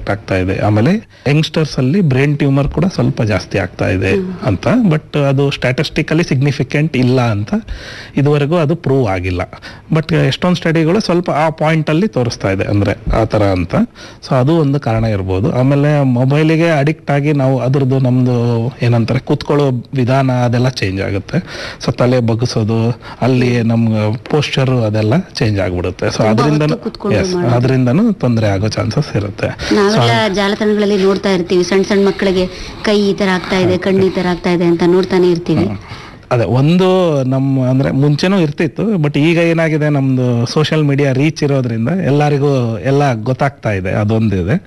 Effect ಆಗ್ತಾ ಇದೆ ಆಮೇಲೆ ಯಂಗ್ಸ್ಟರ್ಸ್ ಅಲ್ಲಿ ಬ್ರೈನ್ ಟ್ಯೂಮರ್ ಕೂಡ ಸ್ವಲ್ಪ ಜಾಸ್ತಿ ಆಗ್ತಾ ಇದೆ ಅಂತ ಬಟ್ ಅದು ಸ್ಟ್ಯಾಟಿಸ್ಟಿಕಲಿ ಸಿಗ್ನಿಫಿಕೆಂಟ್ ಇಲ್ಲ ಅಂತ ಇದುವರೆಗೂ ಅದು ಪ್ರೂವ್ ಆಗಿಲ್ಲ ಬಟ್ ಎಷ್ಟೊಂದು ಸ್ಟಡಿಗಳು ಸ್ವಲ್ಪ ಆ ಪಾಯಿಂಟ್ ಅಲ್ಲಿ ತೋರಿಸ್ತಾ ಇದೆ ಅಂದ್ರೆ ಆ ತರ ಅಂತ ಸೊ ಅದು ಒಂದು ಕಾರಣ ಇರ್ಬೋದು ಆಮೇಲೆ ಮೊಬೈಲಿಗೆ ಅಡಿಕ್ಟ್ ಆಗಿ ನಾವು ಅದ್ರದ್ದು ನಮ್ದು ಏನಂತಾರೆ ಕೂತ್ಕೊಳ್ಳೋ ವಿಧಾನ ಅದೆಲ್ಲ ಚೇಂಜ್ ಆಗುತ್ತೆ ಸೊ ತಲೆ ಬಗ್ಗಿಸೋದು ಅಲ್ಲಿ ನಮ್ಗೆ ಪೋಸ್ಚರ್ ಅದೆಲ್ಲ ಚೇಂಜ್ ಆಗ್ಬಿಡುತ್ತೆ ಸೊ ತುಂಬಾ ಅದರಿಂದ ಹೊತ್ತು ಕೂತ್ಕೊಂಡು ಮಾಡೋದು. ಅದರಿಂದನೂ ತೊಂದರೆ ಆಗೋ ಚಾನ್ಸಸ್ ಇರುತ್ತೆ ನಾವೆಲ್ಲ ಜಾಲತಾಣಗಳಲ್ಲಿ ನೋಡ್ತಾ ಇರ್ತೀವಿ ಸಣ್ಣ ಸಣ್ಣ ಮಕ್ಕಳಿಗೆ ಕೈ ಈ ತರ ಆಗ್ತಾ ಇದೆ ಕಣ್ಣು ಈ ತರ ಆಗ್ತಾ ಇದೆ ಅಂತ ನೋಡ್ತಾನೆ ಇರ್ತೀವಿ ಅದೇ ಒಂದು ನಮ್ಮ ಅಂದ್ರೆ ಮುಂಚೆನೂ ಇರ್ತಿತ್ತು ಬಟ್ ಈಗ ಏನಾಗಿದೆ ನಮ್ದು ಸೋಷಿಯಲ್ ಮೀಡಿಯಾ ರೀಚ್ ಇರೋದ್ರಿಂದ ಎಲ್ಲರಿಗೂ ಎಲ್ಲ ಗೊತ್ತಾಗ್ತಾ ಇದೆ ಅದೊಂದಿದೆ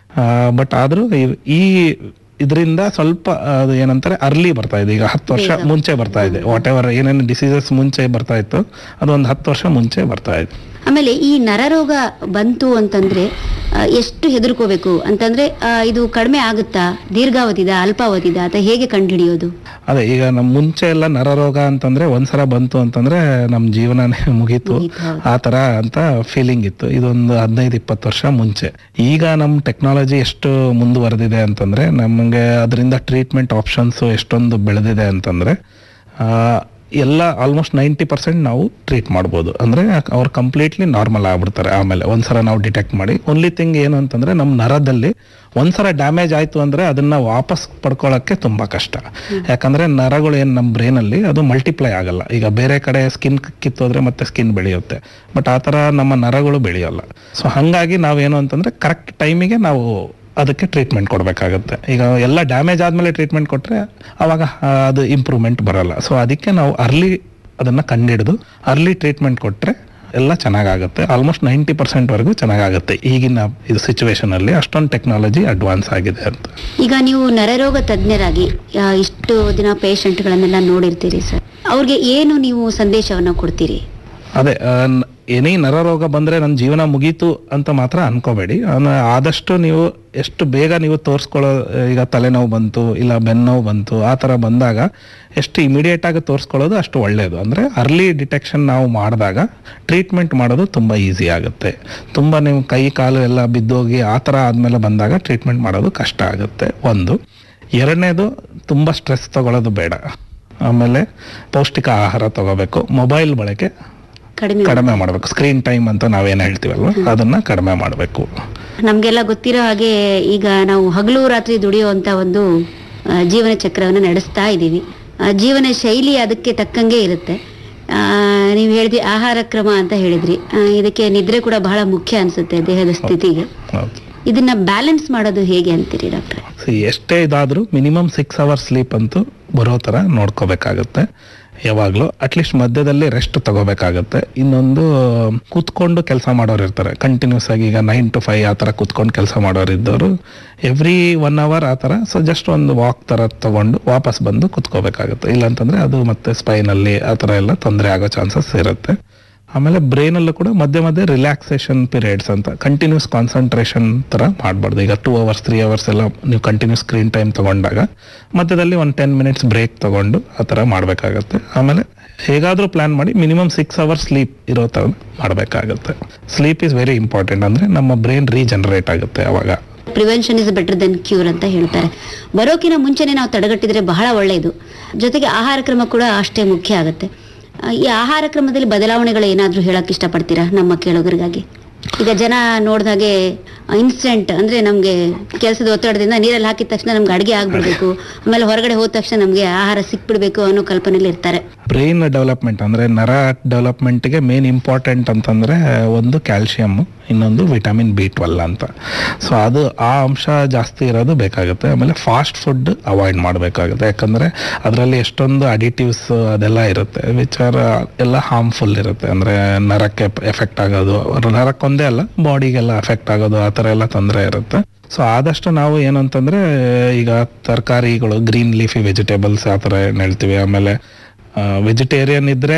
ಬಟ್ ಆದ್ರೂ ಇವ್- ಈ ಇದರಿಂದ ಸ್ವಲ್ಪ ಅದು ಏನಂತಾರೆ ಅರ್ಲಿ ಬರ್ತಾ ಇದೆ ಈಗ ಹತ್ತು ವರ್ಷ ಮುಂಚೆ ಬರ್ತಾ ಇದೆ ವಾಟ್ ಎವರ್ ಏನೇನು ಡಿಸೀಸಸ್ ಮುಂಚೆ ಬರ್ತಾ ಇತ್ತು ಅದೊಂದು ಹತ್ತು ವರ್ಷ ಮುಂಚೆ ಬರ್ತಾ ಇದೆ ಆಮೇಲೆ ಈ ನರರೋಗ ಬಂತು ಅಂತಂದ್ರೆ ಆ, ಎಷ್ಟು ಹೆದರ್ಕೋಬೇಕು ಅಂತಂದ್ರೆ ಆ, ಇದು ಕಡಿಮೆ ಆಗುತ್ತಾ ದೀರ್ಘಾವಧಿದ ಅಲ್ಪಾವಧಿದ ಅಥವಾ ಹೇಗೆ ಕಂಡುಹಿಡಿಯೋದು ಅದೇ ಈಗ ನಮ್ ಮುಂಚೆ ಎಲ್ಲ ನರರೋಗ ಅಂತಂದ್ರೆ ಒಂದ್ಸಲ ಬಂತು ಅಂತಂದ್ರೆ ನಮ್ ಜೀವನನೇ ಮುಗೀತು ಮುಗೀತು, ಹೌದು. ಆ ತರ ಅಂತ ಫೀಲಿಂಗ್ ಇತ್ತು ಇದೊಂದು ಹದಿನೈದು ಇಪ್ಪತ್ತು ವರ್ಷ ಮುಂಚೆ ಈಗ ನಮ್ ಟೆಕ್ನಾಲಜಿ ಎಷ್ಟು ಮುಂದುವರೆದಿದೆ ಅಂತಂದ್ರೆ ನಮಗೆ ಅದರಿಂದ ಟ್ರೀಟ್ಮೆಂಟ್ ಆಪ್ಷನ್ಸ್ ಎಷ್ಟೊಂದು ಬೆಳೆದಿದೆ ಅಂತಂದ್ರೆ ಆ, ಎಲ್ಲ ಆಲ್ಮೋಸ್ಟ್ ನೈಂಟಿ ಪರ್ಸೆಂಟ್ ನಾವು ಟ್ರೀಟ್ ಮಾಡ್ಬೋದು ಅಂದ್ರೆ ಅವ್ರು ಕಂಪ್ಲೀಟ್ಲಿ ನಾರ್ಮಲ್ ಆಗ್ಬಿಡ್ತಾರೆ ಆಮೇಲೆ ಒಂದ್ಸಲ ನಾವು ಡಿಟೆಕ್ಟ್ ಮಾಡಿ ಓನ್ಲಿ ಥಿಂಗ್ ಏನು ಅಂತಂದ್ರೆ ನಮ್ಮ ನರದಲ್ಲಿ ಒಂದ್ಸಲ ಡ್ಯಾಮೇಜ್ ಆಯ್ತು ಅಂದ್ರೆ ಅದನ್ನ ವಾಪಸ್ ಪಡ್ಕೊಳ್ಳೋಕ್ಕೆ ತುಂಬಾ ಕಷ್ಟ ಯಾಕಂದ್ರೆ ನರಗಳು ಏನ್ ನಮ್ಮ ಬ್ರೈನ್ ಅಲ್ಲಿ ಅದು ಮಲ್ಟಿಪ್ಲೈ ಆಗಲ್ಲ ಈಗ ಬೇರೆ ಕಡೆ ಸ್ಕಿನ್ ಕಿತ್ತೋದ್ರೆ ಮತ್ತೆ ಸ್ಕಿನ್ ಬೆಳೆಯುತ್ತೆ ಬಟ್ ಆ ತರ ನಮ್ಮ ನರಗಳು ಬೆಳೆಯಲ್ಲ ಸೊ ಹಂಗಾಗಿ ನಾವೇನು ಅಂತಂದ್ರೆ ಕರೆಕ್ಟ್ ಟೈಮಿಗೆ ನಾವು ಅದಕ್ಕೆ ಟ್ರೀಟ್ಮೆಂಟ್ ಕೊಡಬೇಕಾಗುತ್ತೆ ಈಗ ಎಲ್ಲ ಡ್ಯಾಮೇಜ್ ಆದ್ಮೇಲೆ ಟ್ರೀಟ್ಮೆಂಟ್ ಕೊಟ್ರೆ ಅವಾಗ ಆ, ಅದು ಇಂಪ್ರೂವ್ಮೆಂಟ್ ಬರಲ್ಲ ಸೊ ಅದಕ್ಕೆ ನಾವು ಅರ್ಲಿ ಅದನ್ನ ಕಂಡಿಡಿದು ಅರ್ಲಿ ಟ್ರೀಟ್ಮೆಂಟ್ ಕೊಟ್ರೆ ಎಲ್ಲ ಚೆನ್ನಾಗಾಗುತ್ತೆ ಆಲ್ಮೋಸ್ಟ್ ನೈಂಟಿ ಪರ್ಸೆಂಟ್ ವರೆಗೂ ಚೆನ್ನಾಗಾಗುತ್ತೆ ಈಗಿನ ಇದು ಸಿಚುವೇಶನ್ ಅಲ್ಲಿ ಅಷ್ಟೊಂದು ಟೆಕ್ನಾಲಜಿ ಅಡ್ವಾನ್ಸ್ ಆಗಿದೆ ಅಂತ ಈಗ ನೀವು ನರರೋಗ ತಜ್ಞರಾಗಿ ಆ, ಇಷ್ಟು ದಿನ ಪೇಷಂಟ್ಗಳನ್ನೆಲ್ಲ ನೋಡಿರ್ತೀರಿ ಸರ್ ಅವ್ರಿಗೆ ಏನು ನೀವು ಸಂದೇಶವನ್ನ ಕೊಡ್ತೀರಿ ಅದೇ ಏನೇ ನರರೋಗ ಬಂದ್ರೆ ನನ್ನ ಜೀವನ ಮುಗೀತು ಅಂತ ಮಾತ್ರ ಅನ್ಕೋಬೇಡಿ ಅದ್ನ ಆದಷ್ಟು ನೀವು ಎಷ್ಟು ಬೇಗ ನೀವು ತೋರಿಸ್ಕೊಳ್ಳೋ ಈಗ ತಲೆನೋವು ಬಂತು ಇಲ್ಲ ಬೆನ್ನೋವು ಬಂತು ಆ ಥರ ಬಂದಾಗ ಎಷ್ಟು ಇಮಿಡಿಯೇಟ್ ಆಗಿ ತೋರಿಸ್ಕೊಳ್ಳೋದು ಅಷ್ಟು ಒಳ್ಳೆಯದು ಅಂದರೆ ಅರ್ಲಿ ಡಿಟೆಕ್ಷನ್ ನಾವು ಮಾಡಿದಾಗ ಟ್ರೀಟ್ಮೆಂಟ್ ಮಾಡೋದು ತುಂಬ ಈಸಿ ಆಗುತ್ತೆ ತುಂಬ ನೀವು ಕೈ ಕಾಲು ಎಲ್ಲ ಬಿದ್ದೋಗಿ ಆ ಥರ ಆದಮೇಲೆ ಬಂದಾಗ ಟ್ರೀಟ್ಮೆಂಟ್ ಮಾಡೋದು ಕಷ್ಟ ಆಗುತ್ತೆ ಒಂದು ಎರಡನೇದು ತುಂಬ ಸ್ಟ್ರೆಸ್ ತಗೊಳ್ಳೋದು ಬೇಡ ಆಮೇಲೆ ಪೌಷ್ಟಿಕ ಆಹಾರ ತಗೋಬೇಕು ಮೊಬೈಲ್ ಬಳಕೆ ಕಡಿಮೆ ಕಡಿಮೆ ಮಾಡಬೇಕು ಸ್ಕ್ರೀನ್ ಟೈಮ್ ಅಂತ ನಾವೇನ್ ಹೇಳ್ತೀವಲ್ವ ಅದನ್ನ ಕಡಿಮೆ ಮಾಡಬೇಕು ನಮ್ಗೆಲ್ಲ ಗೊತ್ತಿರೋ ಹಾಗೆ ಈಗ ನಾವು ಹಗಲು ರಾತ್ರಿ ದುಡಿಯುವಂತ ಒಂದು ಆ, ಜೀವನ ಚಕ್ರವನ್ನು ನಡೆಸ್ತಾ ಇದ್ದೀವಿ ಆ, ಜೀವನ ಶೈಲಿ ಅದಕ್ಕೆ ತಕ್ಕಂಗೆ ಇರುತ್ತೆ ಆ, ನೀವು ಹೇಳಿದ್ರಿ ಆಹಾರ ಕ್ರಮ ಅಂತ ಹೇಳಿದ್ರಿ ಆ, ಇದಕ್ಕೆ ನಿದ್ರೆ ಕೂಡ ಬಹಳ ಮುಖ್ಯ ಅನ್ಸುತ್ತೆ ದೇಹದ ಸ್ಥಿತಿಗೆ ಹೌದು ಇದನ್ನ ಬ್ಯಾಲೆನ್ಸ್ ಮಾಡೋದು ಹೇಗೆ ಅಂತೀರಿ ಡಾಕ್ಟ್ರೆ So, ಎಷ್ಟೇ ಇದಾದ್ರೂ ಮಿನಿಮಮ್ ಸಿಕ್ಸ್ ಅವರ್ಸ್ ಸ್ಲೀಪ್ ಅಂತೂ ಬರೋ ತರ ನೋಡ್ಕೋಬೇಕಾಗತ್ತೆ ಯಾವಾಗ್ಲೂ ಅಟ್ಲೀಸ್ಟ್ ಮಧ್ಯದಲ್ಲಿ ರೆಸ್ಟ್ ತಗೋಬೇಕಾಗತ್ತೆ ಇನ್ನೊಂದು ಕೂತ್ಕೊಂಡು ಕೆಲಸ ಮಾಡೋರು ಇರ್ತಾರೆ ಕಂಟಿನ್ಯೂಸ್ ಆಗಿ ಈಗ ನೈನ್ ಟು ಫೈವ್ ಆ ತರ ಕೂತ್ಕೊಂಡು ಕೆಲಸ ಮಾಡೋರು ಇದ್ದವರು ಎವ್ರಿ ಒನ್ ಅವರ್ ಆ ತರ ಸೊ ಜಸ್ಟ್ ಒಂದು ವಾಕ್ ತರ ತಗೊಂಡು ವಾಪಸ್ ಬಂದು ಕುತ್ಕೋಬೇಕಾಗುತ್ತೆ ಇಲ್ಲಾಂತಂದ್ರೆ ಅದು ಮತ್ತೆ ಸ್ಪೈನಲ್ಲಿ ಆ ತರ ಎಲ್ಲ ತೊಂದರೆ ಆಗೋ ಚಾನ್ಸಸ್ ಇರುತ್ತೆ ಆಮೇಲೆ ಬ್ರೈನ್ ಅಲ್ಲೂ ಕೂಡ ಮಧ್ಯೆ ಮಧ್ಯೆ ರಿಲ್ಯಾಕ್ಸೇಷನ್ ಪೀರಿಯಡ್ಸ್ ಅಂತ ಕಂಟಿನ್ಯೂಸ್ ಕಾನ್ಸಂಟ್ರೇಷನ್ ತರ ಮಾಡಬಾರ್ದು ಈಗ ಟೂ ಅವರ್ಸ್ ತ್ರೀ ಅವರ್ಸ್ ಎಲ್ಲ ನೀವು ಕಂಟಿನ್ಯೂಸ್ ಸ್ಕ್ರೀನ್ ಟೈಮ್ ತಗೊಂಡಾಗ ಮಧ್ಯದಲ್ಲಿ ಒಂದು ಟೆನ್ ಮಿನಿಟ್ಸ್ ಬ್ರೇಕ್ ತಗೊಂಡು ಆ ಥರ ಮಾಡಬೇಕಾಗತ್ತೆ ಆಮೇಲೆ ಹೇಗಾದ್ರೂ ಪ್ಲಾನ್ ಮಾಡಿ ಮಿನಿಮಮ್ ಸಿಕ್ಸ್ ಅವರ್ಸ್ ಸ್ಲೀಪ್ ಇರೋ ಥರ ಮಾಡಬೇಕಾಗತ್ತೆ ಸ್ಲೀಪ್ ಇಸ್ ವೆರಿ ಇಂಪಾರ್ಟೆಂಟ್ ಅಂದ್ರೆ ನಮ್ಮ ಬ್ರೈನ್ ರೀಜನರೇಟ್ ಆಗುತ್ತೆ ಅವಾಗ prevention is better than cure ಅಂತ ಹೇಳ್ತಾರೆ ಬರೋಕಿನ ಮುಂಚೆನೆ ನಾವು ತಡೆಗಟ್ಟಿದ್ರೆ ಬಹಳ ಒಳ್ಳೆಯದು ಜೊತೆಗೆ ಆಹಾರ ಕ್ರಮ ಕೂಡ ಅಷ್ಟೇ ಮುಖ್ಯ ಆಗುತ್ತೆ ಆ, ಈ ಆಹಾರ ಕ್ರಮದಲ್ಲಿ ಬದಲಾವಣೆಗಳು ಏನಾದ್ರೂ ಹೇಳಕ್ ಇಷ್ಟಪಡ್ತೀರಾ ನಮ್ಮ ಕೇಳೋಗರಿಗಾಗಿ ಈಗ ಜನ ನೋಡ್ದಾಗೆ ಇನ್ಸ್ಟೆಂಟ್ ಅಂದ್ರೆ ನಮ್ಗೆ ಕೆಲಸದ ಒತ್ತಡದಿಂದ ನೀರಲ್ಲಿ ಹಾಕಿದ ತಕ್ಷಣ ನಮ್ಗೆ ಅಡಿಗೆ ಆಗ್ಬಿಡ್ಬೇಕು ಆಮೇಲೆ ಹೊರಗಡೆ ಹೋದ ತಕ್ಷಣ ನಮ್ಗೆ ಆಹಾರ ಸಿಕ್ಬಿಡ್ಬೇಕು ಅನ್ನೋ ಕಲ್ಪನೆಯಲ್ಲಿ ಇರ್ತಾರೆ ಬ್ರೈನ್ ಡೆವಲಪ್ಮೆಂಟ್ ಅಂದ್ರೆ ನರ ಡೆವಲಪ್ಮೆಂಟ್ಗೆ ಮೇನ್ ಇಂಪಾರ್ಟೆಂಟ್ ಅಂತಂದ್ರೆ ಒಂದು ಕ್ಯಾಲ್ಸಿಯಮ್ ಇನ್ನೊಂದು ವಿಟಮಿನ್ ಬಿ ಟ್ವೆಲ್ ಅಂತ ಸೊ ಅದು ಆ ಅಂಶ ಜಾಸ್ತಿ ಇರೋದು ಬೇಕಾಗುತ್ತೆ ಆಮೇಲೆ ಫಾಸ್ಟ್ ಫುಡ್ ಅವಾಯ್ಡ್ ಮಾಡಬೇಕಾಗುತ್ತೆ ಯಾಕಂದ್ರೆ ಅದರಲ್ಲಿ ಎಷ್ಟೊಂದು ಅಡಿಟಿವ್ಸ್ ಅದೆಲ್ಲ ಇರುತ್ತೆ ವಿಚ್ ಆರ್ ಎಲ್ಲ ಹಾರ್ಮ್ಫುಲ್ ಇರುತ್ತೆ ಅಂದ್ರೆ ನರಕ್ಕೆ ಎಫೆಕ್ಟ್ ಆಗೋದು ನರಕ್ಕೊಂದೇ ಅಲ್ಲ ಬಾಡಿಗೆಲ್ಲ ಎಫೆಕ್ಟ್ ಆಗೋದು ಆ ಥರ ಎಲ್ಲ ತೊಂದರೆ ಇರುತ್ತೆ ಸೊ ಆದಷ್ಟು ನಾವು ಏನಂತಂದ್ರೆ ಈಗ ತರಕಾರಿಗಳು ಗ್ರೀನ್ ಲೀಫಿ ವೆಜಿಟೇಬಲ್ಸ್ ಆ ಥರ ಏನು ಹೇಳ್ತೀವಿ ಆಮೇಲೆ ವೆಜಿಟೇರಿಯನ್ ಇದ್ರೆ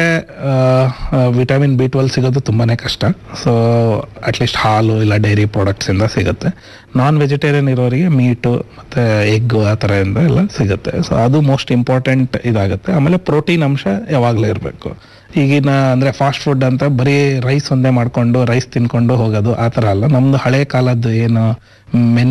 ವಿಟಮಿನ್ ಬಿ ಟ್ವೆಲ್ ಸಿಗೋದು ತುಂಬಾನೇ ಕಷ್ಟ ಸೊ ಅಟ್ಲೀಸ್ಟ್ ಹಾಲು ಇಲ್ಲ ಡೈರಿ ಪ್ರಾಡಕ್ಟ್ಸ್ ಇಂದ ಸಿಗುತ್ತೆ ನಾನ್ ವೆಜಿಟೇರಿಯನ್ ಇರೋರಿಗೆ ಮೀಟು ಮತ್ತೆ ಎಗ್ ಆ ಥರ ಇಂದ ಎಲ್ಲ ಸಿಗುತ್ತೆ ಸೊ ಅದು ಮೋಸ್ಟ್ ಇಂಪಾರ್ಟೆಂಟ್ ಇದಾಗುತ್ತೆ ಆಮೇಲೆ ಪ್ರೋಟೀನ್ ಅಂಶ ಯಾವಾಗಲೂ ಇರಬೇಕು ಈಗಿನ ಅಂದ್ರೆ ಫಾಸ್ಟ್ ಫುಡ್ ಅಂತ ಬರೀ ರೈಸ್ ಒಂದೇ ಮಾಡ್ಕೊಂಡು ರೈಸ್ ತಿನ್ಕೊಂಡು ಹೋಗೋದು ಆ ಥರ ಅಲ್ಲ ನಮ್ದು ಹಳೆ ಕಾಲದ್ದು ಏನು ಮೆನು